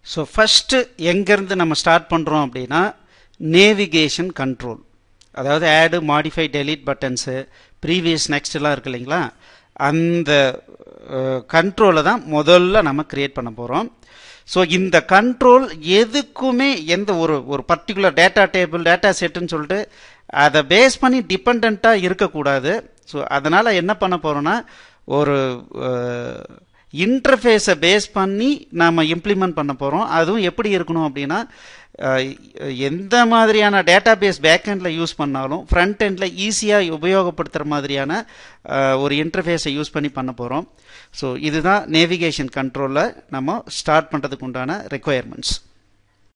so first எங்கேருந்து நம்ம start பண்ணுறோம் அப்படின்னா நேவிகேஷன் கண்ட்ரோல் அதாவது add modify delete buttons previous நெக்ஸ்ட்லாம் இருக்கு இல்லைங்களா அந்த கண்ட்ரோலை தான் முதல்ல நம்ம க்ரியேட் பண்ண போகிறோம் ஸோ இந்த கண்ட்ரோல் எதுக்குமே எந்த ஒரு ஒரு பர்டிகுலர் டேட்டா டேபிள் டேட்டா செட்டுன்னு சொல்லிட்டு அதை பேஸ் பண்ணி டிபெண்ட்டாக இருக்கக்கூடாது ஸோ அதனால் என்ன பண்ண போகிறோன்னா ஒரு இன்டர்ஃபேஸை பேஸ் பண்ணி நாம் இம்ப்ளிமெண்ட் பண்ண போகிறோம் அதுவும் எப்படி இருக்கணும் அப்படின்னா எந்த மாதிரியான டேட்டா பேஸ் பேக்கெண்டில் யூஸ் பண்ணாலும் ஃப்ரண்ட் எண்டில் ஈஸியாக உபயோகப்படுத்துகிற மாதிரியான ஒரு இன்டர்ஃபேஸை யூஸ் பண்ணி பண்ண போகிறோம் ஸோ இதுதான் நேவிகேஷன் கண்ட்ரோலில் நம்ம ஸ்டார்ட் பண்ணுறதுக்கு உண்டான ரெக்குயர்மெண்ட்ஸ்